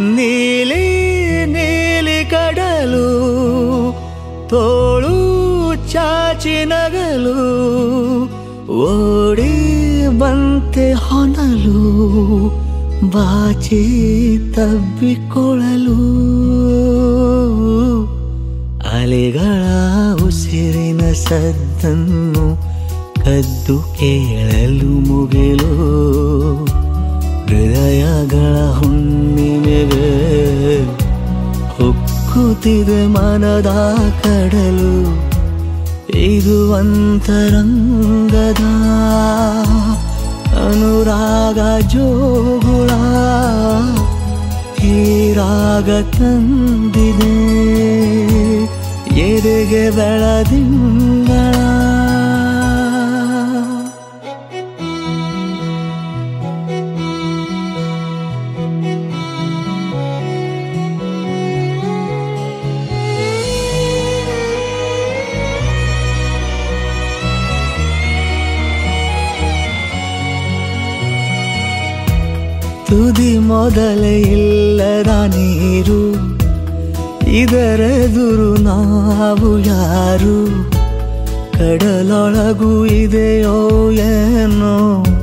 ನೀಲಿ ನೀಲಿ ಕಡಲು ತೋಳು ಚಾಚಿ ನಗಲು ಓಡಿ ಬಂತೆ ಹೊನಲು ಬಾಚಿ ತಬ್ಬಿಕೊಳ್ಳಲು ಅಲೆಗಳ ಉಸಿರಿನ ಸದ್ದನ್ನು ಕದ್ದು ಕೇಳಲು ಮುಗಿಲು ಹೃದಯಗಳ ಹುಣ್ಣಿಮೆಗೆ ಹೊಕ್ಕುತ್ತಿದೆ ಮನದ ಕಡಲು ಇದು ಅಂತರಂಗದ ಅನುರಾಗ ಜೋಗುಳ ಈ ರಾಗ ತಂದಿದೆ ಎದೆಗೆ ಬೆಳದಿಂಗಳ ತುದಿ ಮೊದಲೇ ಇಲ್ಲದ ನೀರು ಇದರೆದುರು ನಾವು ಯಾರು ಕಡಲೊಳಗೂ ಇದೆಯೋ ಏನೋ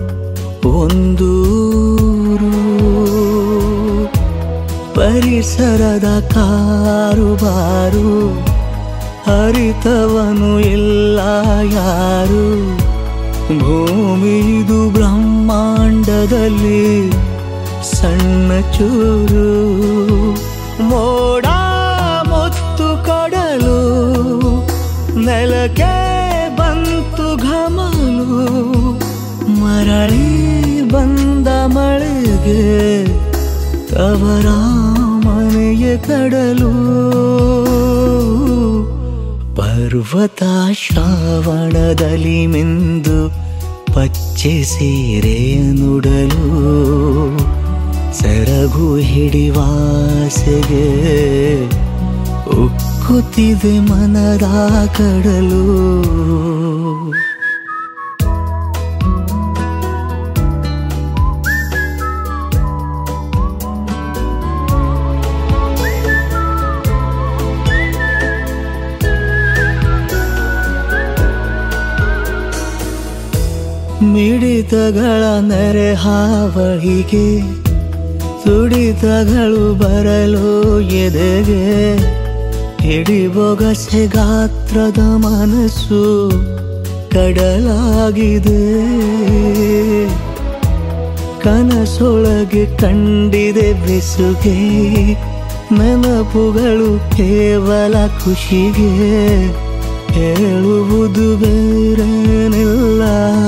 ಒಂದೂರು ಪರಿಸರದ ಕಾರುಬಾರು ಹರಿತವನು ಇಲ್ಲ ಯಾರು ಭೂಮಿದು ಬ್ರಹ್ಮಾಂಡದಲ್ಲಿ ಸಣ್ಣ ಚೂರು ಮೋಡ ಮುತ್ತು ಕೊಡಲು ನೆಲಕ್ಕೆ ಬಂತು ಘಮಲು ಮರಳಿ ಬಂದ ಮಳೆಗೆ ತವರ ಮನೆಯ ಕಡಲು ಪರ್ವತ ಶ್ರಾವಣದಲ್ಲಿ ಮಿಂದು ಪಚ್ಚೆ ಸೀರೆ ನುಡಲು ಸೆರಗು ಹಿಡಿವಾಸೆಗೆ ಉಕ್ಕುತ್ತಿದೆ ಮನದ ಕಡಲು ಮಿಡಿತಗಳ ನೆರೆ ಹಾವಳಿಗೆ ತುಡಿತಗಳು ಬರಲು ಎದೆಗೆ ಹಿಡಿಬೊಗಸೆ ಗಾತ್ರದ ಮನಸ್ಸು ಕಡಲಾಗಿದೆ ಕನಸೊಳಗೆ ಕಂಡಿದೆ ಬೆಸುಗೆ ನೆನಪುಗಳು ಕೇವಲ ಖುಷಿಗೆ ಹೇಳುವುದು ಬೇರೇನಿಲ್ಲ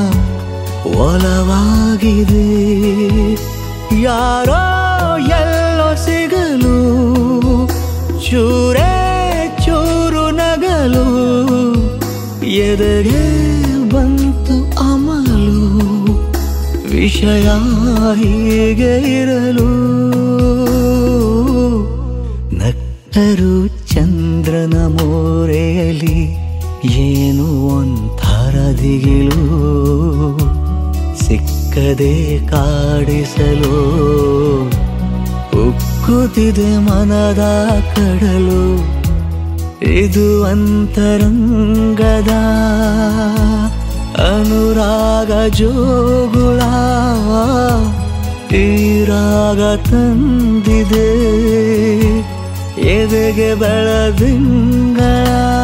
ಒಲವಾಗಿದೆ ಯಾರೋ ಎಲ್ಲೋ ಸಿಗಲು ಚೂರೇ ಚೂರು ನಗಲು ಎದೆಗೆ ಬಂತು ಅಮಲು ವಿಷಯ ಹೀಗೆ ಇರಲು ನಕ್ಕರು ಚಂದ್ರನ ಮೋರೆಯಲಿ ಏನು ಒಂಥರ ದಿಗಿಲು ಸಿಕ್ಕದೆ ಕಾಡಿಸಲು ಉಕ್ಕುತ್ತಿದೆ ಮನದ ಕಡಲು ಇದು ಅಂತರಂಗದ ಅನುರಾಗ ಜೋಗುಳ ಈ ರಾಗ ತಂದಿದೆ ಎದೆಗೆ ಬೆಳದಿಂಗಳ